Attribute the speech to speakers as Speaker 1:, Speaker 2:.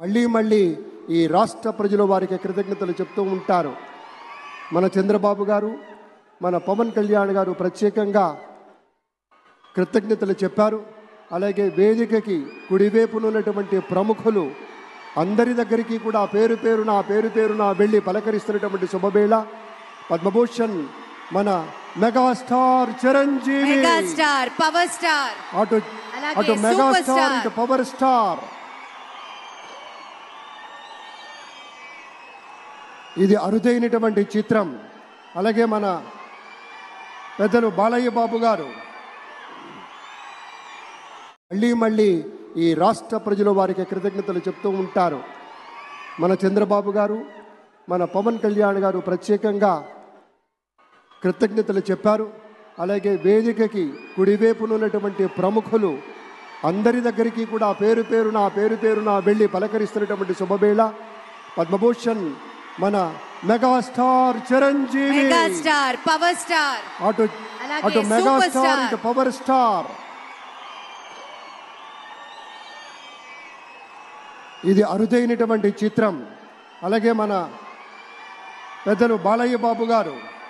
Speaker 1: మళ్ళీ మళ్ళీ ఈ రాష్ట్ర ప్రజలు వారికి కృతజ్ఞతలు చెప్తూ ఉంటారు మన చంద్రబాబు గారు మన పవన్ కళ్యాణ్ గారు ప్రత్యేకంగా కృతజ్ఞతలు చెప్పారు అలాగే వేదికకి కుడివైపున ఉన్నటువంటి ప్రముఖులు అందరి దగ్గరికి కూడా పేరు పేరున పేరు పేరున వెళ్ళి పలకరిస్తున్నటువంటి శుభవేళ పద్మభూషణ్ మన megastar Chiranjeevi
Speaker 2: megastar power star
Speaker 1: అటు
Speaker 2: అలాగే
Speaker 1: అటు
Speaker 2: సూపర్
Speaker 1: మెగాస్టార్
Speaker 2: స్టార్.
Speaker 1: ఇటు పవర్ స్టార్ ఇది అరుదైనటువంటి చిత్రం అలాగే మన పెద్దలు బాలయ్య బాబు గారు మళ్ళీ మళ్ళీ ఈ రాష్ట్ర ప్రజలు వారికి కృతజ్ఞతలు చెప్తూ ఉంటారు మన చంద్రబాబు గారు మన పవన్ కళ్యాణ్ గారు ప్రత్యేకంగా కృతజ్ఞతలు చెప్పారు అలాగే వేదికకి కుడివైపున ఉన్నటువంటి ప్రముఖులు అందరి దగ్గరికి కూడా పేరు పేరున పేరు పేరున వెళ్ళి పలకరిస్తున్నటువంటి శుభవేళ పద్మభూషణ్ మన megastar Chiranjeevi
Speaker 2: megastar power star
Speaker 1: అటు
Speaker 2: అలాగే
Speaker 1: అటు
Speaker 2: సూపర్
Speaker 1: మెగాస్టార్
Speaker 2: స్టార్.
Speaker 1: ఇటు పవర్ స్టార్ ఇది అరుదైనటువంటి చిత్రం అలాగే మన పెద్దలు బాలయ్య బాబు గారు